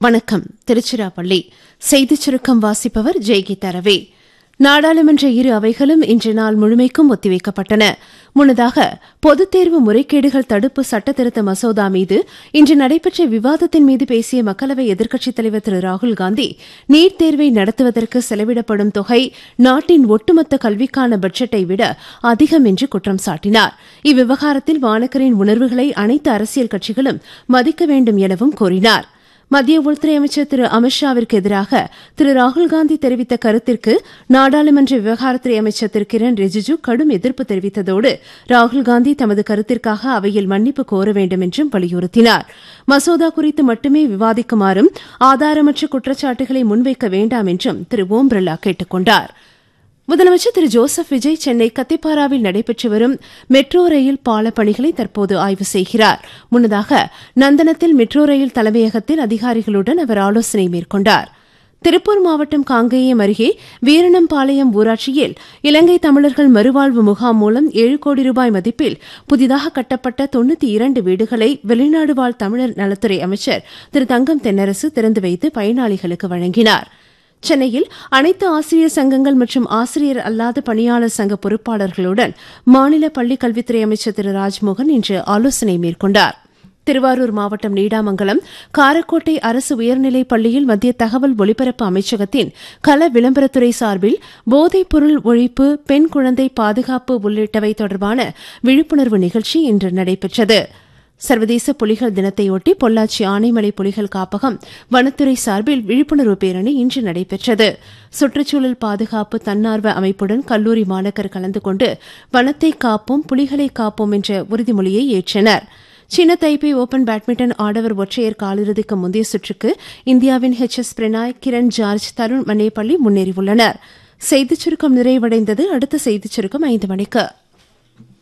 வணக்கம் திருச்சிராப்பள்ளி செய்திச் சுருக்கம் வாசிப்பவர் ஜெய்கீதா ரவி நாடாளுமன்ற இரு அவைகளும் இன்று நாள் முழுமைக்கும் ஒத்திவைக்கப்பட்டன முன்னதாக பொதுத் தேர்வு முறைகேடுகள் தடுப்பு சட்டத்திருத்த மசோதா மீது இன்று நடைபெற்ற விவாதத்தின் மீது பேசிய மக்களவை எதிர்க்கட்சித் தலைவர் திரு ராகுல்காந்தி நீட் தேர்வை நடத்துவதற்கு செலவிடப்படும் தொகை நாட்டின் ஒட்டுமொத்த கல்விக்கான பட்ஜெட்டை விட அதிகம் என்று குற்றம் சாட்டினார் இவ்விவகாரத்தில் மாணக்கரின் உணர்வுகளை அனைத்து அரசியல் கட்சிகளும் மதிக்க வேண்டும் எனவும் கூறினார் மத்திய உள்துறை அமைச்சர் திரு அமித்ஷாவிற்கு எதிராக திரு ராகுல்காந்தி தெரிவித்த கருத்திற்கு நாடாளுமன்ற விவகாரத்துறை அமைச்சர் திரு கிரண் ரிஜிஜு கடும் எதிர்ப்பு தெரிவித்ததோடு ராகுல்காந்தி தமது கருத்திற்காக அவையில் மன்னிப்பு கோர வேண்டும் என்றும் வலியுறுத்தினார் மசோதா குறித்து மட்டுமே விவாதிக்குமாறும் ஆதாரமற்ற குற்றச்சாட்டுகளை முன்வைக்க வேண்டாம் என்றும் திரு ஓம் பிர்லா கேட்டுக் கொண்டாா் முதலமைச்சர் திரு ஜோசப் விஜய் சென்னை கத்திப்பாராவில் நடைபெற்று வரும் மெட்ரோ ரயில் பால பணிகளை தற்போது ஆய்வு செய்கிறார் முன்னதாக நந்தனத்தில் மெட்ரோ ரயில் தலைமையகத்தில் அதிகாரிகளுடன் அவர் ஆலோசனை மேற்கொண்டார் திருப்பூர் மாவட்டம் காங்கேயம் அருகே வீரணம்பாளையம் ஊராட்சியில் இலங்கை தமிழர்கள் மறுவாழ்வு முகாம் மூலம் ஏழு கோடி ரூபாய் மதிப்பில் புதிதாக கட்டப்பட்ட தொண்ணூத்தி இரண்டு வீடுகளை வெளிநாடு வாழ் தமிழர் நலத்துறை அமைச்சர் திரு தங்கம் தென்னரசு திறந்து வைத்து பயனாளிகளுக்கு வழங்கினாா் சென்னையில் அனைத்து ஆசிரியர் சங்கங்கள் மற்றும் ஆசிரியர் அல்லாத பணியாளர் சங்க பொறுப்பாளர்களுடன் மாநில பள்ளிக் கல்வித்துறை அமைச்சர் திரு ராஜ்மோகன் இன்று ஆலோசனை மேற்கொண்டார் திருவாரூர் மாவட்டம் நீடாமங்கலம் காரக்கோட்டை அரசு உயர்நிலைப் பள்ளியில் மத்திய தகவல் ஒலிபரப்பு அமைச்சகத்தின் கல விளம்பரத்துறை சார்பில் போதைப் பொருள் ஒழிப்பு பெண் குழந்தை பாதுகாப்பு உள்ளிட்டவை தொடர்பான விழிப்புணர்வு நிகழ்ச்சி இன்று நடைபெற்றது சர்வதேச புலிகள் தினத்தையொட்டி பொள்ளாச்சி ஆனைமலை புலிகள் காப்பகம் வனத்துறை சார்பில் விழிப்புணர்வு பேரணி இன்று நடைபெற்றது சுற்றுச்சூழல் பாதுகாப்பு தன்னார்வ அமைப்புடன் கல்லூரி மாணக்கர் கலந்து கொண்டு வனத்தை காப்போம் புலிகளை காப்போம் என்ற உறுதிமொழியை ஏற்றனர் சீன தைப்பே ஓபன் பேட்மிண்டன் ஆடவர் ஒற்றையர் காலிறுதிக்கு முந்தைய சுற்றுக்கு இந்தியாவின் ஹெச் எஸ் பிரணாய் கிரண் ஜார்ஜ் தருண் மனேபள்ளி முன்னேறியுள்ளனர் செய்திச் சுருக்கம் நிறைவடைந்தது அடுத்த செய்திச் சுருக்கம் ஐந்து மணிக்கு